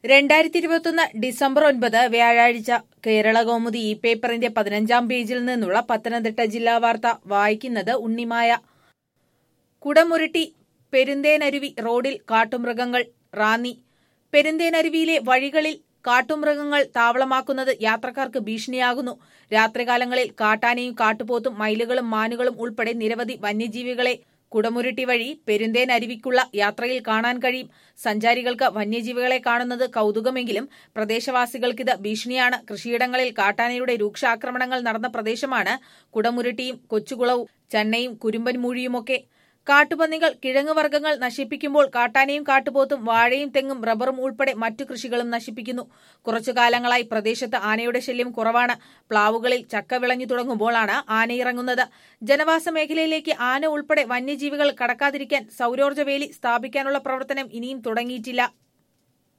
രണ്ടായിരത്തി ഇരുപത്തൊന്ന് ഡിസംബർ ഒൻപത് വ്യാഴാഴ്ച കേരള കൗമുദി ഈ പേപ്പറിന്റെ പതിനഞ്ചാം പേജിൽ നിന്നുള്ള പത്തനംതിട്ട ജില്ലാ വാർത്ത വായിക്കുന്നത് ഉണ്ണിമായ കുടമുരുട്ടി പെരുന്തേനരുവി റോഡിൽ കാട്ടുമൃഗങ്ങൾ റാന്നി പെരുന്തേനരുവിയിലെ വഴികളിൽ കാട്ടുമൃഗങ്ങൾ താവളമാക്കുന്നത് യാത്രക്കാർക്ക് ഭീഷണിയാകുന്നു രാത്രികാലങ്ങളിൽ കാട്ടാനയും കാട്ടുപോത്തും മയിലുകളും മാനുകളും ഉൾപ്പെടെ നിരവധി വന്യജീവികളെ കുടമുരുട്ടി വഴി പെരുന്തേൻ അരുവിക്കുള്ള യാത്രയിൽ കാണാൻ കഴിയും സഞ്ചാരികൾക്ക് വന്യജീവികളെ കാണുന്നത് കൗതുകമെങ്കിലും പ്രദേശവാസികൾക്കിത് ഭീഷണിയാണ് കൃഷിയിടങ്ങളിൽ കാട്ടാനയുടെ രൂക്ഷാക്രമണങ്ങൾ നടന്ന പ്രദേശമാണ് കുടമുരുട്ടിയും കൊച്ചുകുളവും ചന്നയും കുരുമ്പൻമൂഴിയുമൊക്കെ കാട്ടുപന്നികൾ കിഴങ്ങ് വർഗ്ഗങ്ങൾ നശിപ്പിക്കുമ്പോൾ കാട്ടാനയും കാട്ടുപോത്തും വാഴയും തെങ്ങും റബ്ബറും ഉൾപ്പെടെ മറ്റു കൃഷികളും നശിപ്പിക്കുന്നു കുറച്ചു കാലങ്ങളായി പ്രദേശത്ത് ആനയുടെ ശല്യം കുറവാണ് പ്ലാവുകളിൽ ചക്ക വിളഞ്ഞു തുടങ്ങുമ്പോഴാണ് ആനയിറങ്ങുന്നത് ജനവാസ മേഖലയിലേക്ക് ആന ഉൾപ്പെടെ വന്യജീവികൾ കടക്കാതിരിക്കാൻ സൌരോർജ്ജ വേലി സ്ഥാപിക്കാനുള്ള പ്രവർത്തനം ഇനിയും തുടങ്ങിയിട്ടില്ല